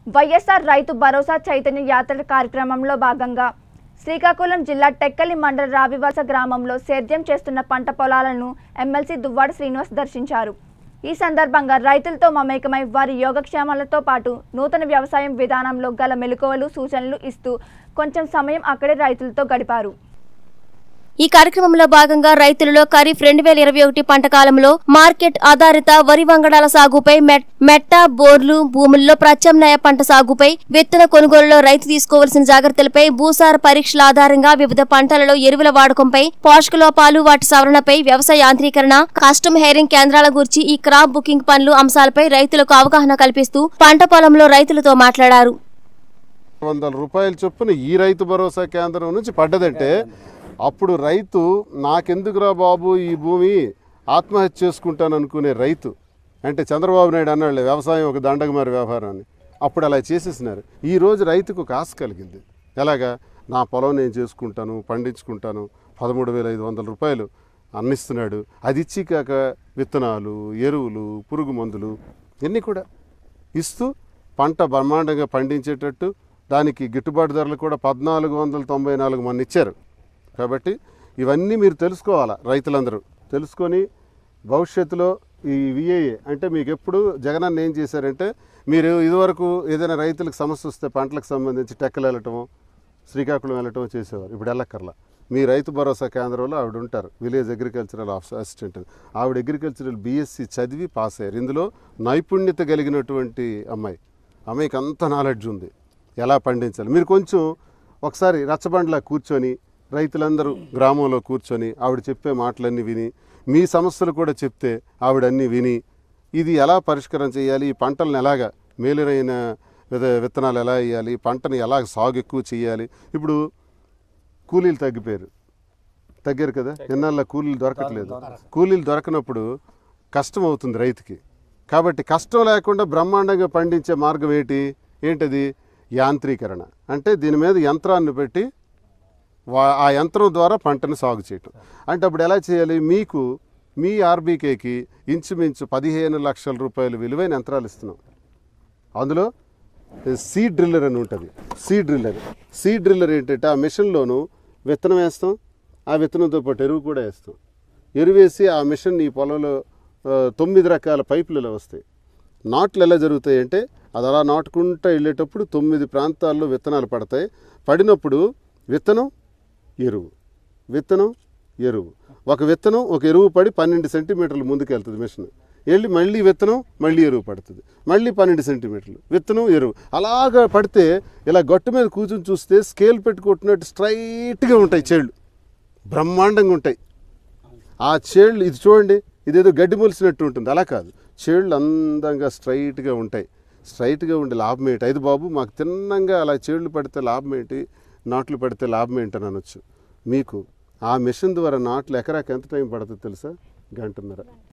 వైఎస్ఆర్ రైతు భరోసా చైతన్య యాత్ర కార్యక్రమంలో భాగంగా శ్రీకాకుళం జిల్లా టెక్కలి మండల రావివలస గ్రామంలో సేద్యం చేస్తున్న పంట పొలాలను ఎమ్మెల్సీ దువ్వాడ శ్రీనివాస్ దర్శించారు ఈ సందర్భంగా రైతులతో మమేకమై వారి యోగక్షేమాలతో పాటు నూతన వ్యవసాయం విధానంలో గల మెలకువలు సూచనలు ఇస్తూ కొంచెం సమయం అక్కడే రైతులతో గడిపారు ఈ కార్యక్రమంలో భాగంగా రైతులలో ఖరీఫ్ రెండు వేల ఇరవై ఒకటి పంట కాలంలో మార్కెట్ ఆధారిత వరి వంగడాల సాగుపై మెట్- మెట్ట బోర్లు భూముల్లో ప్రత్యామ్నాయ పంట సాగుపై విత్తన కొనుగోలులో రైతు తీసుకోవాల్సిన జాగ్రత్తలపై భూసార పరీక్షల ఆధారంగా వివిధ పంటలలో ఎరువుల వాడకంపై పోషక లోపాలు వాటి సవరణపై వ్యవసాయ యాంత్రీకరణ కస్టమ్ హెయిరింగ్ కేంద్రాల గురించి ఈ క్రాప్ బుకింగ్ పనులు అంశాలపై రైతులకు అవగాహన కల్పిస్తూ పంట పొలంలో రైతులతో మాట్లాడారు వందల రూపాయల చొప్పున ఈ రైతు భరోసా కేంద్రం నుంచి పడ్డదంటే అప్పుడు రైతు నాకెందుకురా బాబు ఈ భూమి ఆత్మహత్య చేసుకుంటాను అనుకునే రైతు అంటే చంద్రబాబు నాయుడు అన్నాడు వ్యవసాయం ఒక దండగమారి వ్యవహారం అని అప్పుడు అలా చేసేసినారు ఈ రోజు రైతుకు ఒక ఆశ కలిగింది ఎలాగా నా పొలం నేను చేసుకుంటాను పండించుకుంటాను పదమూడు వేల ఐదు వందల రూపాయలు అన్నిస్తున్నాడు అది ఇచ్చి కాక విత్తనాలు ఎరువులు పురుగు మందులు ఇవన్నీ కూడా ఇస్తూ పంట బ్రహ్మాండంగా పండించేటట్టు దానికి గిట్టుబాటు ధరలు కూడా పద్నాలుగు వందల తొంభై నాలుగు మంది ఇచ్చారు కాబట్టి ఇవన్నీ మీరు తెలుసుకోవాలా రైతులందరూ తెలుసుకొని భవిష్యత్తులో ఈ విఏఏ అంటే మీకు ఎప్పుడు జగనన్న ఏం చేశారంటే మీరు ఇదివరకు ఏదైనా రైతులకు సమస్య వస్తే పంటలకు సంబంధించి టెక్కలు వెళ్ళటమో శ్రీకాకుళం వెళ్ళటమో చేసేవారు ఇప్పుడు వెళ్ళక్కర్లా మీ రైతు భరోసా కేంద్రంలో ఆవిడ ఉంటారు విలేజ్ అగ్రికల్చరల్ ఆఫ్- అసిస్టెంట్ అని. ఆవిడ అగ్రికల్చరల్ బీఎస్సీ చదివి పాస్ అయ్యారు ఇందులో నైపుణ్యత కలిగినటువంటి అమ్మాయి అమ్మాయికి అంత నాలెడ్జ్ ఉంది ఎలా పండించాలి మీరు కొంచెం ఒకసారి రచ్చబండ్లా కూర్చొని రైతులందరూ గ్రామంలో కూర్చొని ఆవిడ చెప్పే మాటలన్నీ విని మీ సమస్యలు కూడా చెప్తే ఆవిడ అన్నీ విని ఇది ఎలా పరిష్కారం చేయాలి ఈ పంటలను ఎలాగా మేలురైన విధ- విత్తనాలు ఎలా వేయాలి పంటని ఎలా సాగు ఎక్కువ చేయాలి ఇప్పుడు కూలీలు తగ్గిపోయారు తగ్గారు కదా ఎన్నాళ్ళ కూలీలు దొరకట్లేదు కూలీలు దొరకనప్పుడు కష్టం అవుతుంది రైతుకి కాబట్టి కష్టం లేకుండా బ్రహ్మాండంగా పండించే మార్గం ఏంటి ఏంటది యాంత్రీకరణ అంటే దీని మీద యంత్రాన్ని పెట్టి వా- ఆ యంత్రం ద్వారా పంటను సాగు చేయటం అంటే అప్పుడు ఎలా చేయాలి మీకు మీ ఆర్బీకేకి ఇంచుమించు పదిహేను లక్షల రూపాయలు విలువైన యంత్రాలు ఇస్తున్నాం అందులో సీడ్ డ్రిల్లర్ అని ఉంటుంది సీడ్ డ్రిల్లర్ సీడ్ డ్రిల్లర్ ఏంటంటే ఆ మిషన్లోను విత్తనం వేస్తాం ఆ విత్తనంతో పాటు ఎరువు కూడా వేస్తాం ఎరువు వేసి ఆ మిషన్ ఈ పొలంలో ఆ, తొమ్మిది రకాల పైపులు ఇలా వస్తాయి నాట్లు ఎలా జరుగుతాయి అంటే అది అలా నాటుకుంటూ వెళ్ళేటప్పుడు తొమ్మిది ప్రాంతాల్లో విత్తనాలు పడతాయి పడినప్పుడు విత్తనం ఎరువు విత్తనం ఎరువు ఒక విత్తనం ఒక ఎరువు పడి పన్నెండు సెంటీమీటర్లు ముందుకు వెళ్తుంది మిషన్ వెళ్ళి మళ్ళీ విత్తనం మళ్ళీ ఎరువు పడుతుంది మళ్ళీ పన్నెండు సెంటీమీటర్లు విత్తనం ఎరువు అలాగా పడితే ఇలా గట్టు మీద కూర్చొని చూస్తే స్కేల్ పెట్టుకుంటున్నట్టు స్ట్రైట్గా ఉంటాయి చేళ్ళు బ్రహ్మాండంగా ఉంటాయి ఆ చేళ్ళు ఇది చూడండి ఇదేదో గడ్డి మొలిసినట్టు ఉంటుంది అలా కాదు చేళ్ళు అందంగా స్ట్రైట్గా ఉంటాయి స్ట్రైట్గా ఉండే లాభం ఏంటి అయితే బాబు మాకు తిన్నంగా అలా చేళ్ళు పడితే లాభం ఏంటి నాట్లు పడితే లాభం ఏంటి అని అనొచ్చు మీకు ఆ మిషన్ ద్వారా నాట్లు ఎకరాకి ఎంత టైం పడుతుంది తెలుసా గంటన్నర